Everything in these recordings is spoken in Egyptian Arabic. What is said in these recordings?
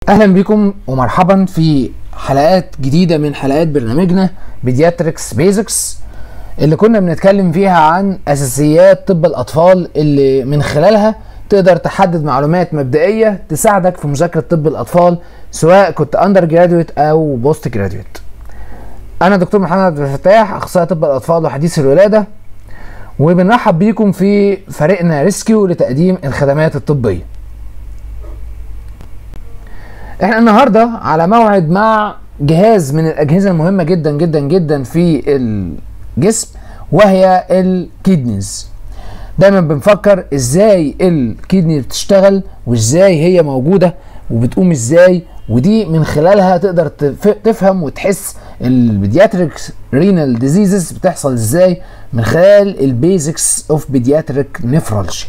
اهلا بكم ومرحبا في حلقات جديده من حلقات برنامجنا بيدياتريكس بيزكس اللي كنا بنتكلم فيها عن اساسيات طب الاطفال اللي من خلالها تقدر تحدد معلومات مبدئيه تساعدك في مذاكره طب الاطفال سواء كنت اندر جراديويت او بوست جراديويت انا دكتور محمد عبد الفتاح اخصائي طب الاطفال وحديث الولاده وبنرحب بيكم في فريقنا ريسكيو لتقديم الخدمات الطبيه احنا النهارده على موعد مع جهاز من الاجهزه المهمه جدا جدا جدا في الجسم وهي الكيدنيز دايما بنفكر ازاي الكيدني بتشتغل وازاي هي موجوده وبتقوم ازاي ودي من خلالها تقدر تفهم وتحس البيدياتريك رينال ديزيزز بتحصل ازاي من خلال البيزكس اوف بيدياتريك نفرولوجي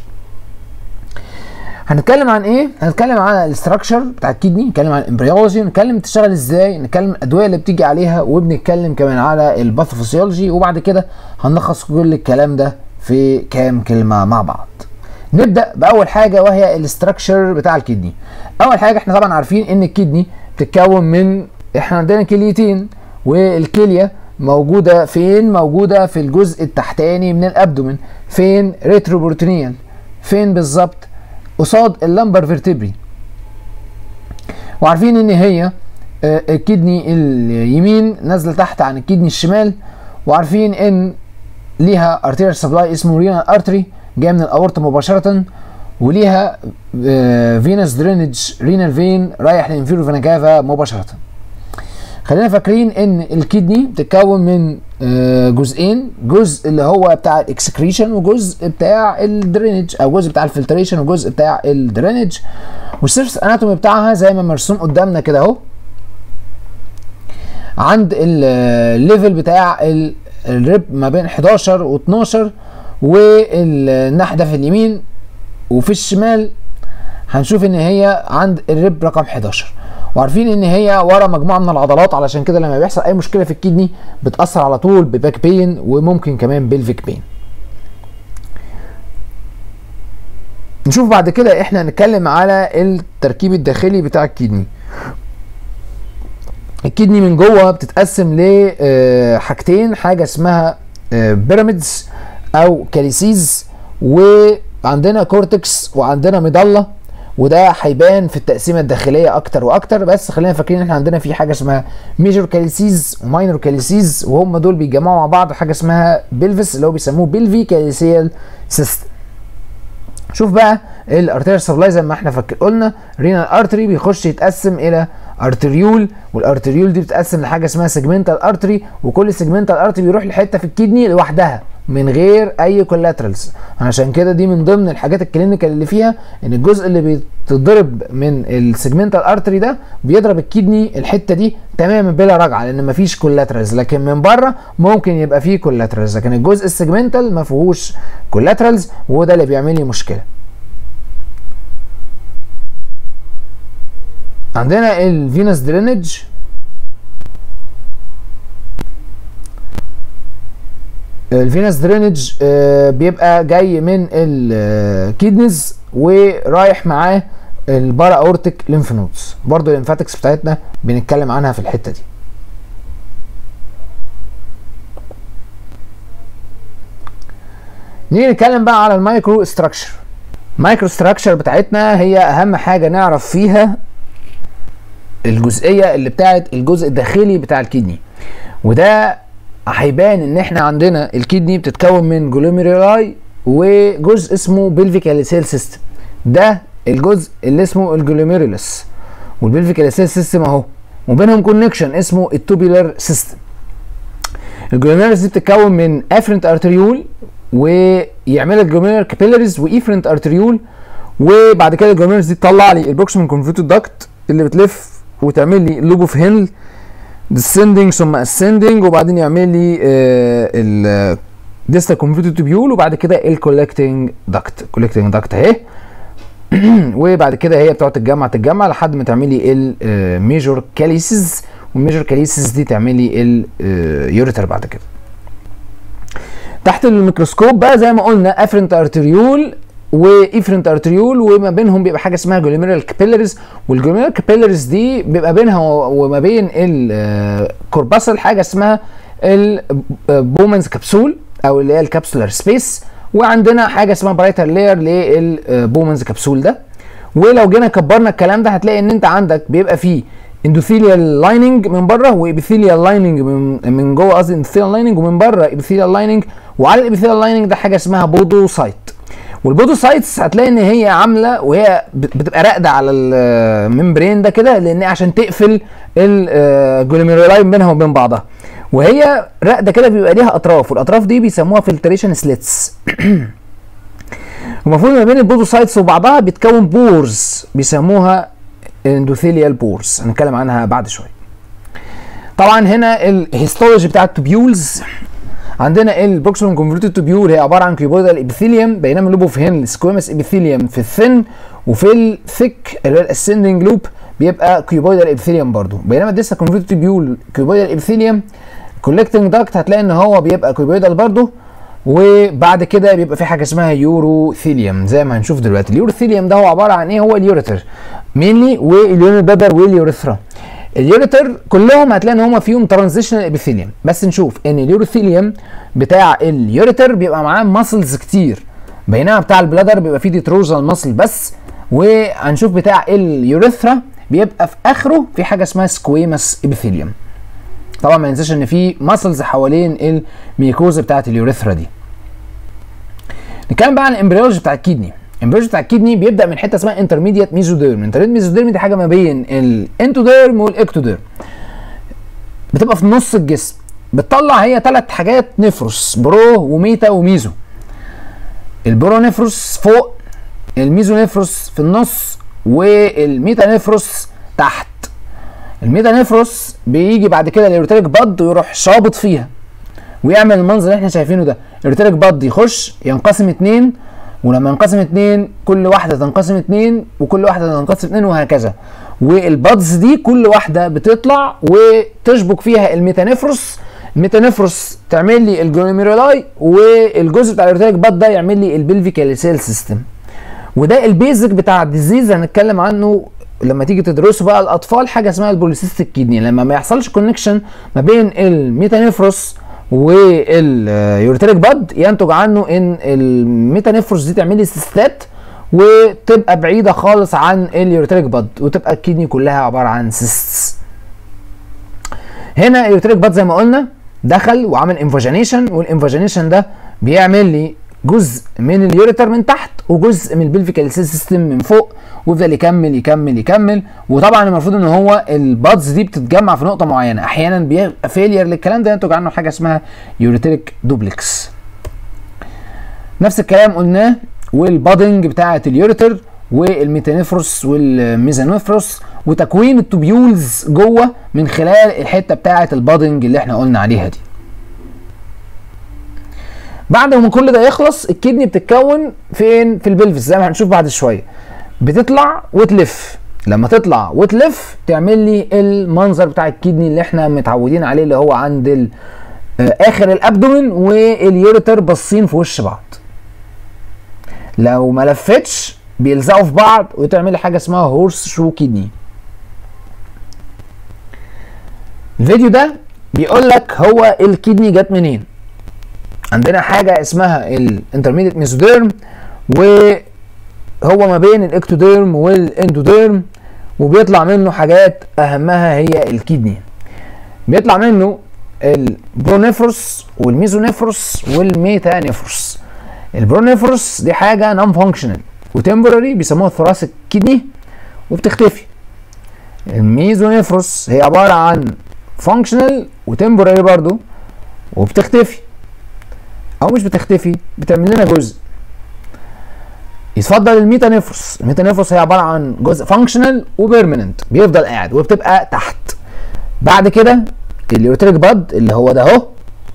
هنتكلم عن ايه؟ هنتكلم عن الاستراكشر بتاع الكدني، نتكلم عن الامبريولوجي، نتكلم بتشتغل ازاي، نتكلم الادويه اللي بتيجي عليها وبنتكلم كمان على الباثوفيسيولوجي وبعد كده هنلخص كل الكلام ده في كام كلمه مع بعض. نبدا باول حاجه وهي الاستراكشر بتاع الكدني. اول حاجه احنا طبعا عارفين ان الكدني بتتكون من احنا عندنا كليتين والكليه موجوده فين؟ موجوده في الجزء التحتاني من الابدومن، فين؟ ريتروبورتينيال. فين بالظبط؟ قصاد اللمبر فيرتبري وعارفين ان هي الكدني اليمين نازله تحت عن الكدني الشمال وعارفين ان ليها ارتيريال سبلاي اسمه رينال ارتري جاي من الاورطه مباشره وليها فينس درينج رينال فين رايح للانفيرو فينا كافا مباشره خلينا فاكرين ان الكدني بتتكون من جزئين جزء اللي هو بتاع الاكسكريشن وجزء بتاع الدرينج او جزء بتاع الفلتريشن وجزء بتاع الدرينج والسيرفس اناتومي بتاعها زي ما مرسوم قدامنا كده اهو عند الليفل بتاع الريب ما بين 11 و12 والناحيه في اليمين وفي الشمال هنشوف ان هي عند الريب رقم 11 وعارفين ان هي ورا مجموعه من العضلات علشان كده لما بيحصل اي مشكله في الكدني بتاثر على طول بباك بين وممكن كمان بلفيك بين نشوف بعد كده احنا هنتكلم على التركيب الداخلي بتاع الكدني الكدني من جوه بتتقسم لحاجتين حاجه اسمها بيراميدز او كاليسيز وعندنا كورتكس وعندنا مضله وده هيبان في التقسيمه الداخليه اكتر واكتر بس خلينا فاكرين احنا عندنا في حاجه اسمها ميجور كاليسيز وماينور كاليسيز وهم دول بيتجمعوا مع بعض حاجه اسمها بيلفس اللي هو بيسموه بيلفي كاليسيال سيستم شوف بقى الارتيريال سبلاي زي ما احنا فاكر قلنا رينال ارتري بيخش يتقسم الى ارتريول والارتريول دي بتتقسم لحاجه اسمها سيجمنتال ارتري وكل سيجمنتال ارتري بيروح لحته في الكدني لوحدها من غير اي كولاترالز عشان كده دي من ضمن الحاجات الكلينيكال اللي فيها ان الجزء اللي بيتضرب من السيجمنتال ارتري ده بيضرب الكدني الحته دي تماما بلا رجعه لان مفيش كولاترالز لكن من بره ممكن يبقى فيه كولاترالز لكن الجزء السيجمنتال ما فيهوش كولاترالز وده اللي بيعمل لي مشكله عندنا الفينس درينج الفينس درينج بيبقى جاي من الكيدنز ورايح معاه البارا اورتيك ليمف نودز برضو الليمفاتكس بتاعتنا بنتكلم عنها في الحته دي نيجي نتكلم بقى على المايكرو ستراكشر المايكرو ستراكشر بتاعتنا هي اهم حاجه نعرف فيها الجزئيه اللي بتاعت الجزء الداخلي بتاع الكدني وده هيبان ان احنا عندنا الكدني بتتكون من جلوميرولاي وجزء اسمه بلفيك سيل سيستم ده الجزء اللي اسمه الجلوميرولس والبلفيك سيل سيستم اهو وبينهم كونكشن اسمه التوبيلر سيستم الجلوميرولس دي بتتكون من افرنت ارتريول ويعمل الجلوميرولار كابيلاريز وافرنت ارتريول وبعد كده الجلوميرولس دي تطلع لي البروكسيمال كونفيوتد داكت اللي بتلف وتعمل لي لوب اوف هيل descending ثم ascending وبعدين يعمل لي ال distal convoluted tubule وبعد كده الكولكتنج داكت collecting داكت اهي وبعد كده هي بتقعد تتجمع تتجمع لحد ما تعمل لي الميجور كاليسز والميجور كاليسز دي تعمل لي اليوريتر بعد كده تحت الميكروسكوب بقى زي ما قلنا افرنت ارتريول وايفرنت ارتريول وما بينهم بيبقى حاجه اسمها جلوميرال كابيلاريز والجلوميرال كابيلاريز دي بيبقى بينها وما بين الكورباسل حاجه اسمها البومنز كبسول او اللي هي الكابسولار سبيس وعندنا حاجه اسمها برايتر لاير للبومنز كبسول ده ولو جينا كبرنا الكلام ده هتلاقي ان انت عندك بيبقى فيه اندوثيليال لايننج من بره وابيثيليال لايننج من من جوه قصدي اندوثيليال لايننج ومن بره ابيثيليال لايننج وعلى الابيثيليال لايننج ده حاجه اسمها بودوسايت والبودوسايتس هتلاقي ان هي عامله وهي بتبقى راقده على الممبرين ده كده لان عشان تقفل الجلوميرولاي بينها وبين بعضها وهي راقده كده بيبقى ليها اطراف والاطراف دي بيسموها فلتريشن سليتس المفروض ما بين البودوسايتس وبعضها بيتكون بورز بيسموها اندوثيليال بورز هنتكلم عنها بعد شويه طبعا هنا الهيستولوجي بتاع التوبيولز عندنا البروكسيمال كونفوليوتد توبيول هي عباره عن كيوبويدال ابيثيليوم بينما اللوبوفهين السكويمس ابيثيليوم في الثن وفي الثيك اللي هو الاسندنج لوب بيبقى كيوبويدال ابيثيليوم برضو بينما الديسا كونفوليوتد توبيول كيوبويدال ابيثيليوم كولكتنج داكت هتلاقي ان هو بيبقى كيوبويدال برضو وبعد كده بيبقى في حاجه اسمها يوروثيليوم زي ما هنشوف دلوقتي اليوروثيليوم ده هو عباره عن ايه هو اليوريتر مينلي واليونيل بابر واليوريثرا اليوريتر كلهم هتلاقي ان هم فيهم ترانزيشنال ابيثيليوم بس نشوف ان اليوروثيليوم بتاع اليوريتر بيبقى معاه ماسلز كتير بينما بتاع البلادر بيبقى فيه ديتروزال ماسل بس وهنشوف بتاع اليوريثرا بيبقى في اخره في حاجه اسمها سكويمس ابيثيليوم طبعا ما ننساش ان في ماسلز حوالين الميكوزا بتاعت اليوريثرا دي نتكلم بقى عن الامبريولوجي بتاع الكدني الامبريولوجي بتاع الكدني بيبدا من حته اسمها انترميديت ميزوديرم انترميديت ميزوديرم دي حاجه ما بين الانتوديرم والاكتوديرم بتبقى في نص الجسم بتطلع هي ثلاث حاجات نفرس برو وميتا وميزو البرو نفرس فوق الميزو نفرس في النص والميتا نفرس تحت الميتا نفرس بيجي بعد كده اليوريتريك باد ويروح شابط فيها ويعمل المنظر اللي احنا شايفينه ده اليوريتريك باد يخش ينقسم اتنين ولما ينقسم اتنين كل واحده تنقسم اتنين وكل واحده تنقسم اتنين وهكذا والبادز دي كل واحده بتطلع وتشبك فيها الميتانيفروس الميتانيفروس تعمل لي الجلوميرولاي والجزء بتاع اليوريتريك باد ده يعمل لي البلفيكال سيل سيستم وده البيزك بتاع الديزيز هنتكلم عنه لما تيجي تدرسوا بقى الاطفال حاجه اسمها البوليسيستيك كيدني لما ما يحصلش كونكشن ما بين الميتانيفروس واليوريتريك باد ينتج عنه ان الميتانيفروس دي تعمل لي سيستات وتبقى بعيده خالص عن اليوريتريك باد وتبقى الكيدني كلها عباره عن سيستس هنا اليوريتريك باد زي ما قلنا دخل وعمل انفاجينيشن والانفاجينيشن ده بيعمل لي جزء من اليوريتر من تحت وجزء من البلفيكال سيستم من فوق ويفضل يكمل يكمل يكمل وطبعا المفروض ان هو البادز دي بتتجمع في نقطه معينه احيانا بيبقى فيلير للكلام ده ينتج عنه حاجه اسمها يوريتريك دوبلكس نفس الكلام قلناه والبادنج بتاعه اليوريتر والميتانيفروس والميزانيفروس وتكوين التوبيولز جوه من خلال الحته بتاعه البادنج اللي احنا قلنا عليها دي بعد ما كل ده يخلص الكدني بتتكون فين في البلفس زي ما هنشوف بعد شويه بتطلع وتلف لما تطلع وتلف تعمل لي المنظر بتاع الكدني اللي احنا متعودين عليه اللي هو عند اخر الابدومن واليوريتر باصين في وش بعض لو ما لفتش بيلزقوا في بعض وتعمل لي حاجه اسمها هورس شو كدني الفيديو ده بيقول لك هو الكدني جت منين عندنا حاجه اسمها الانترميديت ميزوديرم وهو ما بين الاكتوديرم والاندوديرم وبيطلع منه حاجات اهمها هي الكدني بيطلع منه البرونيفروس والميزونيفروس والميتانيفروس البرونيفروس دي حاجه نون فانكشنال وتمبرري بيسموها ثوراسيك كدني وبتختفي الميزونيفروس هي عباره عن فانكشنال وتمبرري برضو وبتختفي او مش بتختفي بتعمل لنا جزء يتفضل الميتانيفروس الميتانيفروس هي عباره عن جزء فانكشنال وبيرمننت بيفضل قاعد وبتبقى تحت بعد كده اليوريتريك باد اللي هو ده اهو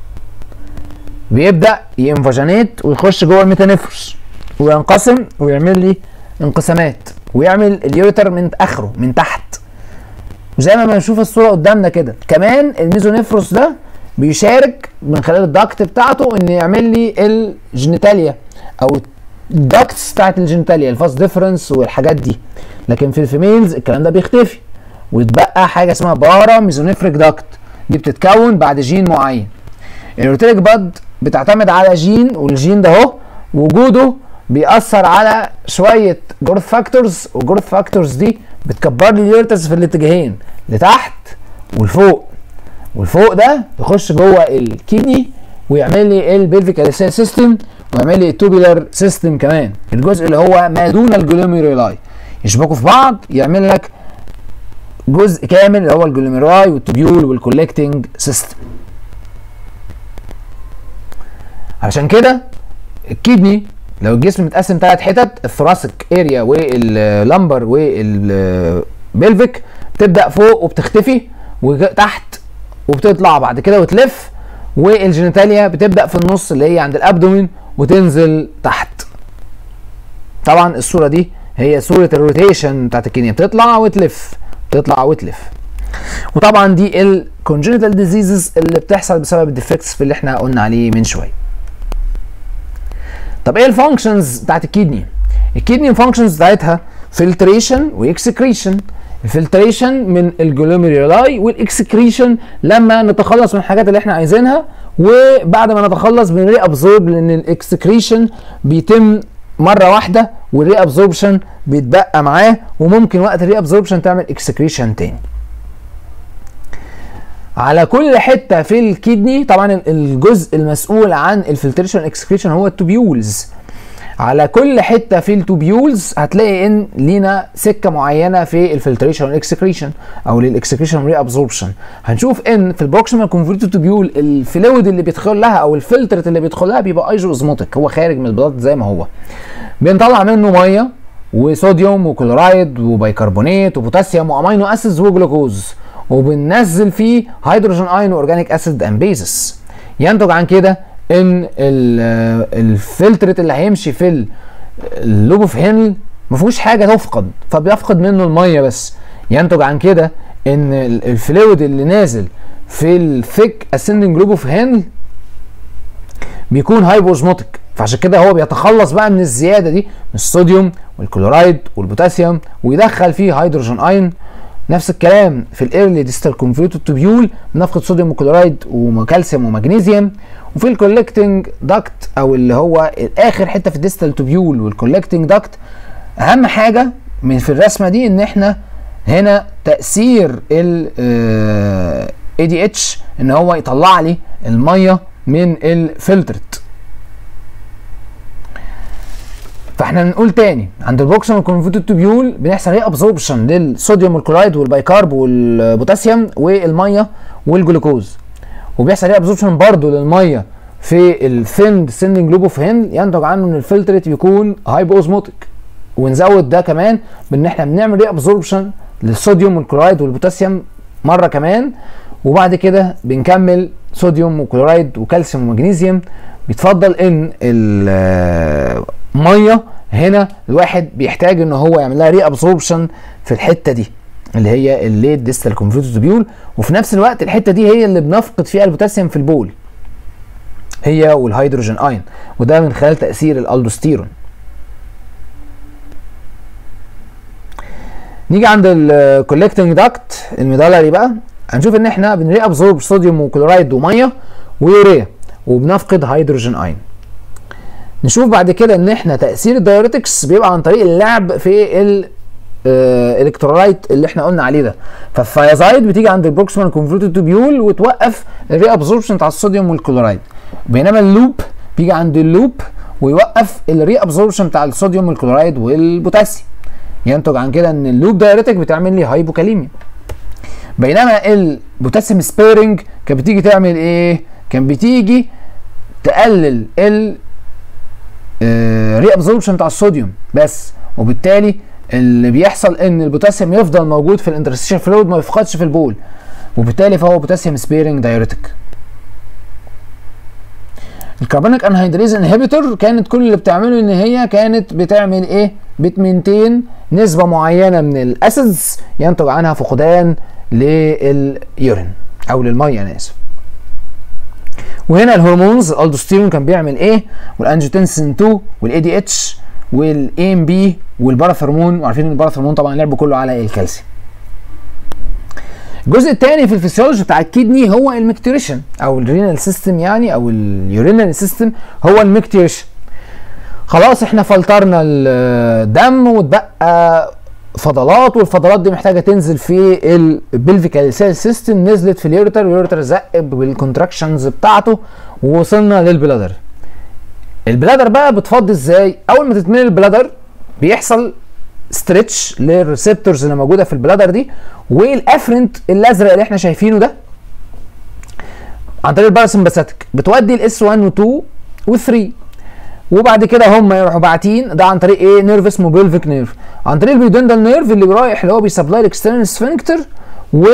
بيبدا ينفجنيت ويخش جوه الميتانيفروس وينقسم ويعمل لي انقسامات ويعمل اليوريتر من اخره من تحت وزي ما بنشوف الصوره قدامنا كده كمان الميزونيفروس ده بيشارك من خلال الدكت بتاعته ان يعمل لي الجينيتاليا او الدكتس بتاعت الجينيتاليا الفاس ديفرنس والحاجات دي لكن في الفيميلز الكلام ده بيختفي ويتبقى حاجه اسمها بارا ميزونيفريك داكت دي بتتكون بعد جين معين الروتيليك باد بتعتمد على جين والجين ده اهو وجوده بيأثر على شويه جروث فاكتورز والجروث فاكتورز دي بتكبر لي اليورتس في الاتجاهين لتحت ولفوق والفوق ده يخش جوه الكيدني ويعمل لي البلفيك اليسيال سيستم ويعمل لي التوبيلر سيستم كمان الجزء اللي هو ما دون الجلوميرولاي يشبكوا في بعض يعمل لك جزء كامل اللي هو الجلوميرولاي والتوبيول والكولكتنج سيستم علشان كده الكيدني لو الجسم متقسم ثلاث حتت الثراسك اريا واللمبر والبلفيك بتبدا فوق وبتختفي وتحت وبتطلع بعد كده وتلف والجينيتاليا بتبدا في النص اللي هي عند الابدومين وتنزل تحت طبعا الصوره دي هي صوره الروتيشن بتاعت الكينيا بتطلع وتلف تطلع وتلف وطبعا دي الكونجنتال ديزيزز اللي بتحصل بسبب الديفكتس في اللي احنا قلنا عليه من شويه طب ايه الفانكشنز بتاعت الكيدني الكيدني فانكشنز بتاعتها فلتريشن واكسكريشن الفلتريشن من الجلوميرولاي والاكسكريشن لما نتخلص من الحاجات اللي احنا عايزينها وبعد ما نتخلص بنري ابزورب لان الاكسكريشن بيتم مره واحده والري ابزوربشن بيتبقى معاه وممكن وقت الري ابزوربشن تعمل اكسكريشن تاني على كل حته في الكدني طبعا الجزء المسؤول عن الفلتريشن اكسكريشن هو التوبيولز على كل حته في التوبيولز هتلاقي ان لينا سكه معينه في الفلتريشن والاكسكريشن او للاكسكريشن ري ابزوربشن هنشوف ان في البروكسيمال كونفرتد توبيول الفلويد اللي بيدخل لها او الفلترت اللي بيدخل لها بيبقى ايزو اوزموتيك هو خارج من البلاد زي ما هو بنطلع منه ميه وصوديوم وكلورايد وبيكربونات وبوتاسيوم وامينو اسيدز وجلوكوز وبننزل فيه هيدروجين اين واورجانيك اسيد اند بيزس ينتج عن كده ان الفلترت اللي هيمشي في اللوب اوف هينل ما فيهوش حاجه تفقد فبيفقد منه الميه بس ينتج عن كده ان الفلويد اللي نازل في الثيك اسندنج لوب اوف هينل بيكون هايبوزموتيك فعشان كده هو بيتخلص بقى من الزياده دي من الصوديوم والكلورايد والبوتاسيوم ويدخل فيه هيدروجين اين نفس الكلام في الايرلي ديستال كونفيوتد توبيول بنفقد صوديوم وكلورايد وكالسيوم ومغنيسيوم وفي الكولكتنج داكت او اللي هو اخر حته في الديستال توبيول والكولكتنج داكت اهم حاجه من في الرسمه دي ان احنا هنا تاثير ال اي دي اتش ان هو يطلع لي الميه من الفلترت فاحنا نقول تاني عند البوكسيوم كونفوتد توبيول بنحصل ري ابزوربشن للصوديوم والكلورايد والبيكارب والبوتاسيوم والميه والجلوكوز وبيحصل ري ابزوربشن برضه للميه في الثين سندنج لوب اوف هين ينتج عنه ان الفلترت يكون هايبوزموتيك ونزود ده كمان بان احنا بنعمل ري ابزوربشن للصوديوم والكلورايد والبوتاسيوم مره كمان وبعد كده بنكمل صوديوم وكلورايد وكالسيوم ومغنيسيوم بيتفضل ان الميه هنا الواحد بيحتاج ان هو يعمل لها ري ابسوربشن في الحته دي اللي هي الليت ديستال كونفيوتد بيول وفي نفس الوقت الحته دي هي اللي بنفقد فيها البوتاسيوم في البول هي والهيدروجين اين وده من خلال تاثير الالدوستيرون نيجي عند الكولكتنج داكت الميدالري بقى هنشوف ان احنا بنري ابزورب صوديوم وكلورايد وميه ويوريا وبنفقد هيدروجين اين نشوف بعد كده ان احنا تاثير الدايوريتكس بيبقى عن طريق اللعب في الالكترولايت اللي احنا قلنا عليه ده فالثيازايد بتيجي عند البروكسيمال كونفرتد توبيول وتوقف الري ابزوربشن بتاع الصوديوم والكلورايد بينما اللوب بيجي عند اللوب ويوقف الري ابزوربشن بتاع الصوديوم والكلورايد والبوتاسيوم ينتج عن كده ان اللوب دايوريتك بتعمل لي هايبوكاليميا بينما البوتاسيوم سبيرنج كانت بتيجي تعمل ايه كان بتيجي تقلل ال ري ابزوربشن بتاع الصوديوم بس وبالتالي اللي بيحصل ان البوتاسيوم يفضل موجود في الانترستيشن فلويد ما يفقدش في البول وبالتالي فهو بوتاسيوم سبيرنج دايوريتك الكربونيك انهيدريز انهبيتور كانت كل اللي بتعمله ان هي كانت بتعمل ايه بتمنتين نسبه معينه من الاسيدز ينتج عنها فقدان لليورين او للميه انا اسف وهنا الهرمونز الالدوستيرون كان بيعمل ايه والانجيوتنسين 2 والاي دي اتش والاي ام بي والباراثرمون وعارفين ان الباراثرمون طبعا لعبه كله على الكالسيوم الجزء الثاني في الفسيولوجي بتاع الكدني هو المكتوريشن او الرينال سيستم يعني او اليورينال سيستم هو المكتوريشن خلاص احنا فلترنا الدم واتبقى فضلات والفضلات دي محتاجه تنزل في البلفيكال سيل سيستم نزلت في اليوريتر واليوريتر زق بالكونتراكشنز بتاعته ووصلنا للبلادر البلادر بقى بتفضي ازاي اول ما تتملي البلادر بيحصل ستريتش للريسبتورز اللي موجوده في البلادر دي والافرنت الازرق اللي احنا شايفينه ده عن طريق الباراسمباثيك بتودي الاس 1 و2 و3 وبعد كده هم يروحوا باعتين ده عن طريق ايه نيرف اسمه بلفيك نيرف عن طريق البيودندال نيرف اللي رايح اللي هو بيسبلاي الاكسترنال سفنكتر و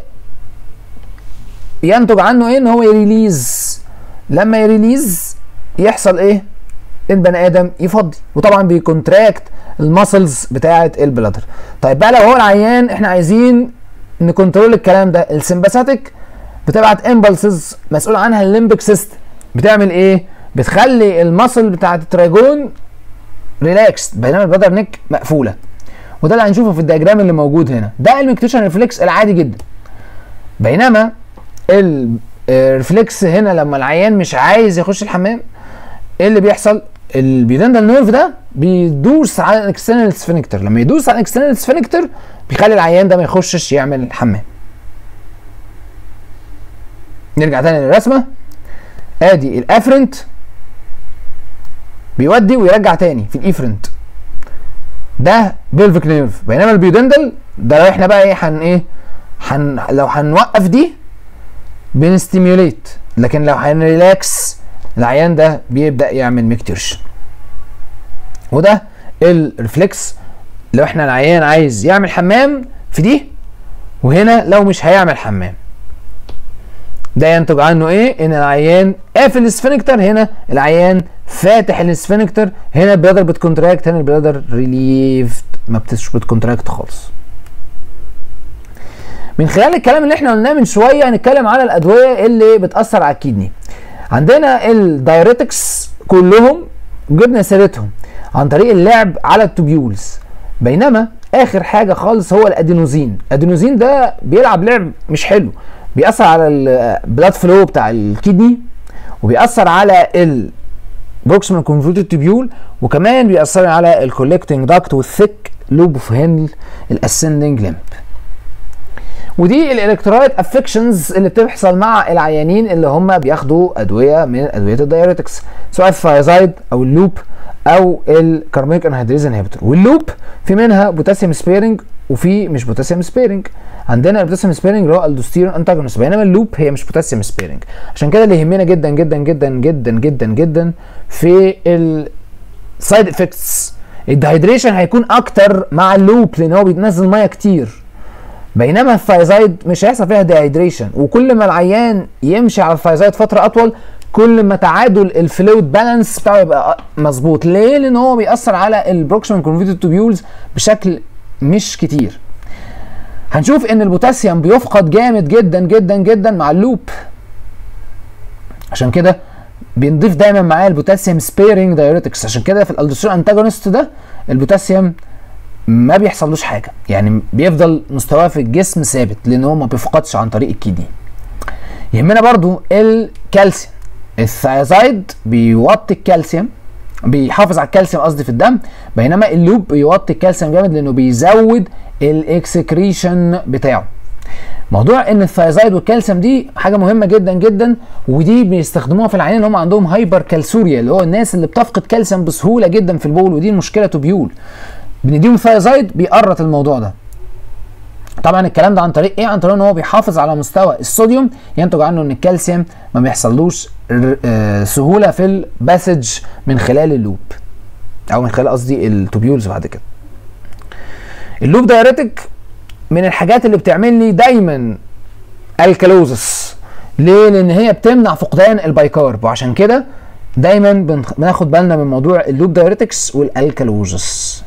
ينتج عنه ايه ان هو يريليز لما يريليز يحصل ايه البني ادم يفضي وطبعا بيكونتراكت المسلز بتاعه البلادر طيب بقى لو هو العيان احنا عايزين نكنترول الكلام ده السمباثيك بتبعت امبلسز مسؤول عنها الليمبك سيستم بتعمل ايه بتخلي المسل بتاعه التراجون ريلاكس بينما البلادر نيك مقفوله وده اللي هنشوفه في الدياجرام اللي موجود هنا ده المكتوشن ريفلكس العادي جدا بينما الريفلكس هنا لما العيان مش عايز يخش الحمام ايه اللي بيحصل البيدندال نيرف ده بيدوس على الاكسترنال سفنكتر لما يدوس على الاكسترنال سفنكتر بيخلي العيان ده ما يخشش يعمل الحمام نرجع تاني للرسمه ادي الافرنت بيودي ويرجع تاني في الايفرنت ده بيلفيك نيرف بينما البيودندل ده لو احنا بقى ايه هن ايه هن لو هنوقف دي بنستيميوليت لكن لو هنريلاكس العيان ده بيبدا يعمل ميكتيرش وده الريفلكس لو احنا العيان عايز يعمل حمام في دي وهنا لو مش هيعمل حمام ده ينتج عنه ايه ان العيان قافل السفنكتر هنا العيان فاتح السفنكتر هنا البلادر بتكونتراكت هنا البلادر ريليفد ما بتش بتكونتراكت خالص من خلال الكلام اللي احنا قلناه من شويه هنتكلم على الادويه اللي بتاثر على الكدني عندنا الدايريتكس كلهم جبنا سيرتهم عن طريق اللعب على التوبيولز بينما اخر حاجه خالص هو الادينوزين الادينوزين ده بيلعب لعب مش حلو بيأثر على البلاد فلو بتاع الكدني وبيأثر على ال بروكسيمال كونفولتد تيبيول وكمان بيأثر على الكولكتنج داكت والثيك لوب اوف هينل الاسندنج لمب ودي الالكترولايت افكشنز اللي بتحصل مع العيانين اللي هم بياخدوا ادويه من ادويه الدايوريتكس سواء الثايزايد او اللوب او الكارميك انهيدريز انهبيتور واللوب في منها بوتاسيوم سبيرنج وفي مش بوتاسيوم سبيرنج عندنا البوتاسيوم سبيرنج اللي هو الدوستيرون انتاجونست بينما اللوب هي مش بوتاسيوم سبيرنج عشان كده اللي يهمنا جدا جدا جدا جدا جدا جدا في السايد افكتس الدهيدريشن هيكون اكتر مع اللوب لان هو بيتنزل ميه كتير بينما الثايزايد مش هيحصل فيها ديهيدريشن وكل ما العيان يمشي على الثايزايد فتره اطول كل ما تعادل الفلويد بالانس بتاعه يبقى مظبوط ليه لان هو بيأثر على البروكسيمال كونفيتد توبيولز بشكل مش كتير هنشوف ان البوتاسيوم بيفقد جامد جدا جدا جدا مع اللوب عشان كده بنضيف دايما معاه البوتاسيوم سبيرنج دايوريتكس عشان كده في الالدوستيرون انتاجونست ده البوتاسيوم ما بيحصلوش حاجه يعني بيفضل مستواه في الجسم ثابت لان هو ما بيفقدش عن طريق الكدني يهمنا برضو الكالسيوم الثيازايد بيوطي الكالسيوم بيحافظ على الكالسيوم قصدي في الدم بينما اللوب بيوطي الكالسيوم جامد لانه بيزود الاكسكريشن بتاعه موضوع ان الثيازايد والكالسيوم دي حاجه مهمه جدا جدا ودي بيستخدموها في العيانين اللي هم عندهم هايبر كالسوريا اللي هو الناس اللي بتفقد كالسيوم بسهوله جدا في البول ودي المشكله توبيول بنديهم ثيازايد بيقرط الموضوع ده طبعا الكلام ده عن طريق ايه عن طريق ان هو بيحافظ على مستوى الصوديوم ينتج عنه ان الكالسيوم ما بيحصلوش سهوله في الباسج من خلال اللوب او من خلال قصدي التوبيولز بعد كده اللوب دايريتك من الحاجات اللي بتعمل لي دايما الكالوزس ليه لان هي بتمنع فقدان البايكارب وعشان كده دايما بناخد بالنا من موضوع اللوب دايريتكس والالكالوزس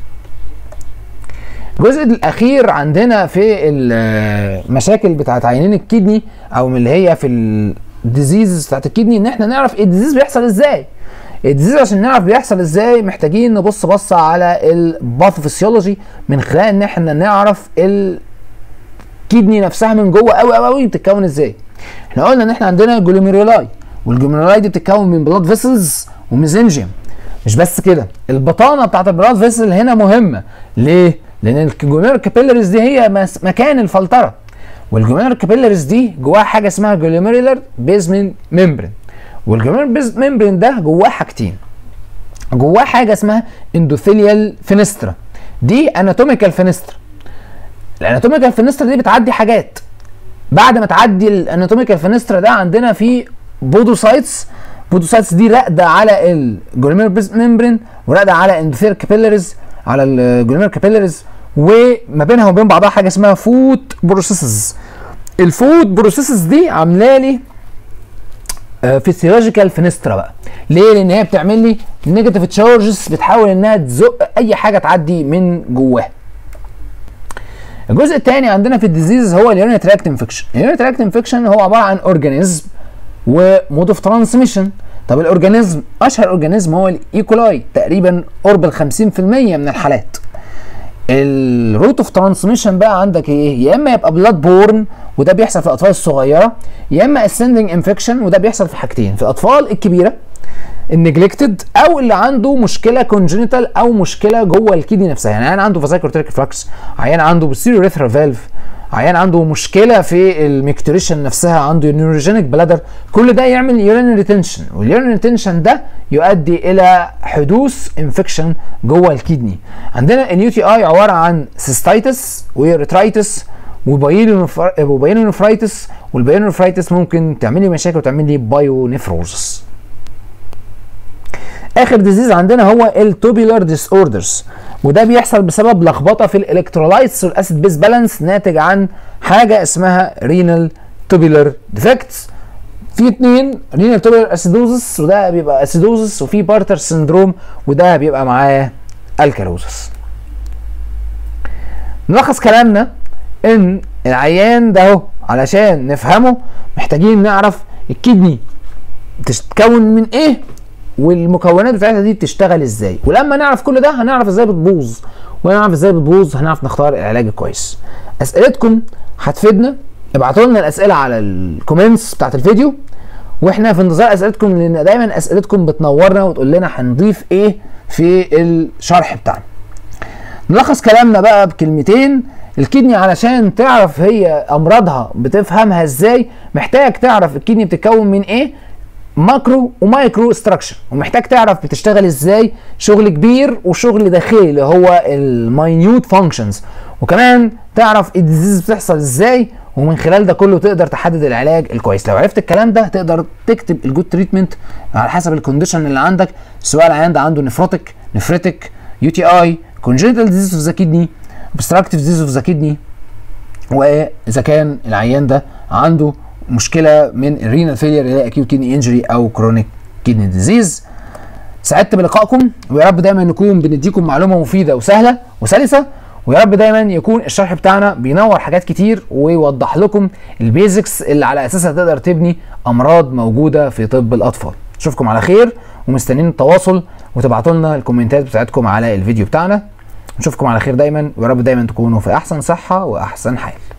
الجزء الاخير عندنا في المشاكل بتاعت عينين الكدني او من اللي هي في الديزيز بتاعت الكدني ان احنا نعرف الديزيز بيحصل ازاي الديزيز عشان نعرف بيحصل ازاي محتاجين نبص بصه على الباثوفيسيولوجي من خلال ان احنا نعرف الكدني نفسها من جوه قوي قوي قوي بتتكون ازاي احنا قلنا ان احنا عندنا جلوميرولاي والجلوميرولاي دي بتتكون من بلاد فيسلز وميزنجيوم مش بس كده البطانه بتاعت البلاد فيسل هنا مهمه ليه لان الجلوميرو كابيلاريز دي هي مس- مكان الفلتره والجلوميرو كابيلاريز دي جواها حاجه اسمها جلوميرولار بيزمنت ممبرين والجلوميرو بيز ممبرين ده جواه حاجتين جواه حاجه اسمها اندوثيليال فينسترا دي اناتوميكال فينسترا الاناتوميكال فينسترا دي بتعدي حاجات بعد ما تعدي الاناتوميكال فينسترا ده عندنا في بودوسايتس بودوسايتس دي راقده على الجلوميرو بيز ممبرين وراقده على اندوثيليال كابيلاريز على الجلوميرو كابيلاريز وما بينها وبين بعضها حاجه اسمها فوت بروسيسز الفوت بروسيسز دي عامله لي فيسيولوجيكال فينسترا بقى ليه لان هي بتعمل لي نيجاتيف تشارجز بتحاول انها تزق اي حاجه تعدي من جواها الجزء الثاني عندنا في الديزيز هو اليورين تراكت انفكشن اليورين تراكت انفكشن هو عباره عن اورجانيزم ومود اوف ترانسميشن طب الاورجانيزم اشهر اورجانيزم هو الايكولاي تقريبا قرب ال 50% من الحالات الروت اوف ترانسميشن بقى عندك ايه يا اما يبقى بلاد بورن وده بيحصل في الاطفال الصغيره يا اما اسندنج انفكشن وده بيحصل في حاجتين في الاطفال الكبيره النجلكتد او اللي عنده مشكله كونجنتال او مشكله جوه الكدني نفسها يعني عيان عنده فازايكورتيك فلكس عيان عنده بوستيريو ريثرال فالف عيان عنده مشكله في الميكتوريشن نفسها عنده نيوروجينيك بلادر كل ده يعمل يورين ريتنشن واليورين ريتنشن ده يؤدي الى حدوث انفكشن جوه الكدني عندنا اليو تي اي عباره عن سيستايتس وريترايتس وبايونيفرايتس والبايونيفرايتس ممكن تعمل لي مشاكل وتعمل لي بايونيفروزس اخر ديزيز عندنا هو التوبيلر ديس اوردرز وده بيحصل بسبب لخبطه في الالكترولايتس والاسيد بيز بالانس ناتج عن حاجه اسمها رينال توبيلر ديفكتس في اتنين رينال توبيلر اسيدوزس وده بيبقى اسيدوزس وفي بارتر سندروم وده بيبقى معاه الكالوزس نلخص كلامنا ان العيان ده اهو علشان نفهمه محتاجين نعرف الكدني تتكون من ايه والمكونات بتاعتها دي بتشتغل ازاي ولما نعرف كل ده هنعرف ازاي بتبوظ ونعرف ازاي بتبوظ هنعرف نختار العلاج الكويس اسئلتكم هتفيدنا ابعتوا لنا الاسئله على الكومنتس بتاعت الفيديو واحنا في انتظار اسئلتكم لان دايما اسئلتكم بتنورنا وتقول لنا هنضيف ايه في الشرح بتاعنا نلخص كلامنا بقى بكلمتين الكدني علشان تعرف هي امراضها بتفهمها ازاي محتاج تعرف الكدني بتتكون من ايه ماكرو ومايكرو ستراكشر ومحتاج تعرف بتشتغل ازاي شغل كبير وشغل داخلي اللي هو الماينيوت فانكشنز وكمان تعرف الديزيز بتحصل ازاي ومن خلال ده كله تقدر تحدد العلاج الكويس لو عرفت الكلام ده تقدر تكتب الجود تريتمنت على حسب الكونديشن اللي عندك سواء العيان ده عنده نفروتك نفريتك يو تي اي كونجنتال ديزيز اوف ذا كدني obstructive disease اوف ذا كدني واذا كان العيان ده عنده مشكله من الرينال فيلير اللي هي اكيوت كدني انجري او كرونيك كدني ديزيز سعدت بلقائكم ويا رب دايما نكون بنديكم معلومه مفيده وسهله وسلسه ويا رب دايما يكون الشرح بتاعنا بينور حاجات كتير ويوضح لكم البيزكس اللي على اساسها تقدر تبني امراض موجوده في طب الاطفال اشوفكم على خير ومستنيين التواصل وتبعتوا لنا الكومنتات بتاعتكم على الفيديو بتاعنا نشوفكم على خير دايما ويا رب دايما تكونوا في احسن صحه واحسن حال